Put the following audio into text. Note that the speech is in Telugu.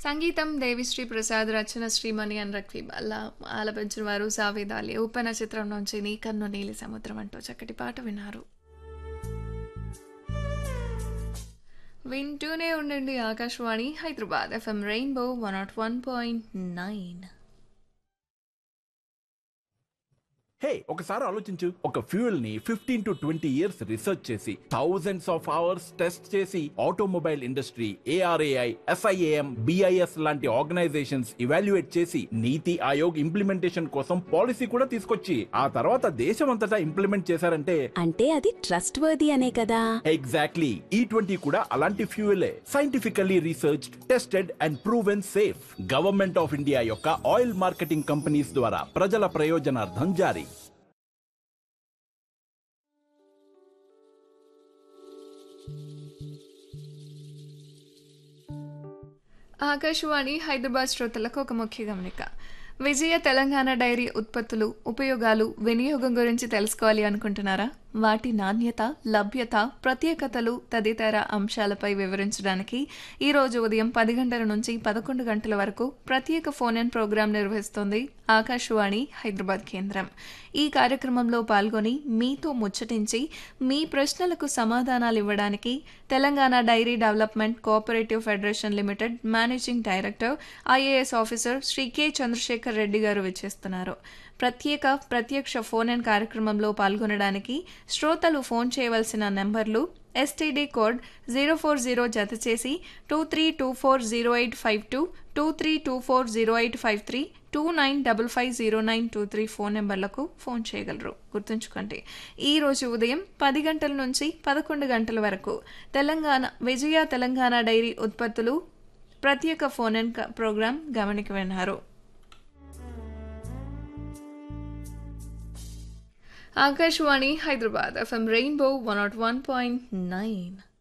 సంగీతం దేవిశ్రీ ప్రసాద్ రచన శ్రీమణి అని రక్వీబ్ అలా ఆలపించిన వారు సావేదాలి ఉపన చిత్రం నుంచి నీ కన్ను నీలి సముద్రం అంటూ చక్కటి పాట విన్నారు వింటూనే ఉండండి Akashvani Hyderabad FM rainbow one nought one point nine hey ఒకసారి ఆలోచించు ఒక ఫ్యూయల్ ని fifteen to twenty years research చేసి థౌజండ్స్ ఆఫ్ అవర్స్ టెస్ట్ చేసి automobile industry ARAI SIAM BIS లాంటి ఆర్గనైజేషన్స్ ఇవాల్యుయేట్ చేసి నీతి ఆయోగ్ ఇంప్లిమెంటేషన్ కోసం పాలసీ కూడా తీసుకొచ్చి ఆ తర్వాత దేశం అంతటా ఇంప్లిమెంట్ చేశారంటే అంటే అది ట్రస్ట్ వర్ది అనే కదా ఎగ్జాక్ట్లీ ఈ ట్వంటీ కూడా అలాంటి ఫ్యూయలే scientifically research tested and proven safe government of India యొక్క ఆయిల్ మార్కెటింగ్ కంపెనీస్ ద్వారా ప్రజల ప్రయోజనార్థం జారీ ఆకాశవాణి హైదరాబాద్ శ్రోతలకు ఒక ముఖ్య గమనిక విజయ తెలంగాణ డైరీ ఉత్పత్తులు ఉపయోగాలు వినియోగం గురించి తెలుసుకోవాలి అనుకుంటున్నారా వాటి నాణ్యత లభ్యత ప్రత్యేకతలు తదితర అంశాలపై వివరించడానికి ఈ రోజు ఉదయం పది గంటల నుంచి పదకొండు గంటల వరకు ప్రత్యేక ఫోన్ ఇన్ ప్రోగ్రాం నిర్వహిస్తోంది ఆకాశవాణి హైదరాబాద్ కేంద్రం ఈ కార్యక్రమంలో పాల్గొని మీతో ముచ్చటించి మీ ప్రశ్నలకు సమాధానాలు ఇవ్వడానికి Telangana dairy development cooperative federation limited managing director IAS officer Shri K Chandrasekhar Reddy గారు విచ్చేస్తున్నారు ప్రత్యేక ప్రత్యక్ష ఫోన్ ఇన్ కార్యక్రమంలో పాల్గొనడానికి శ్రోతలు ఫోన్ చేయవలసిన నెంబర్లు STD code zero four zero జత చేసి two three two four zero eight five two two three two four zero eight five three two nine double five zero nine two three phone నెంబర్లకు ఫోన్ చేయగలరు గుర్తుంచుకోండి ఈ రోజు ఉదయం పది గంటల నుంచి పదకొండు గంటల వరకు తెలంగాణ విజయ తెలంగాణ డైరీ ఉత్పత్తులు ప్రత్యేక ఫోన్ ఇన్ ప్రోగ్రాం గమనికి విన్నారు Akashvani Hyderabad FM rainbow one nought one point nine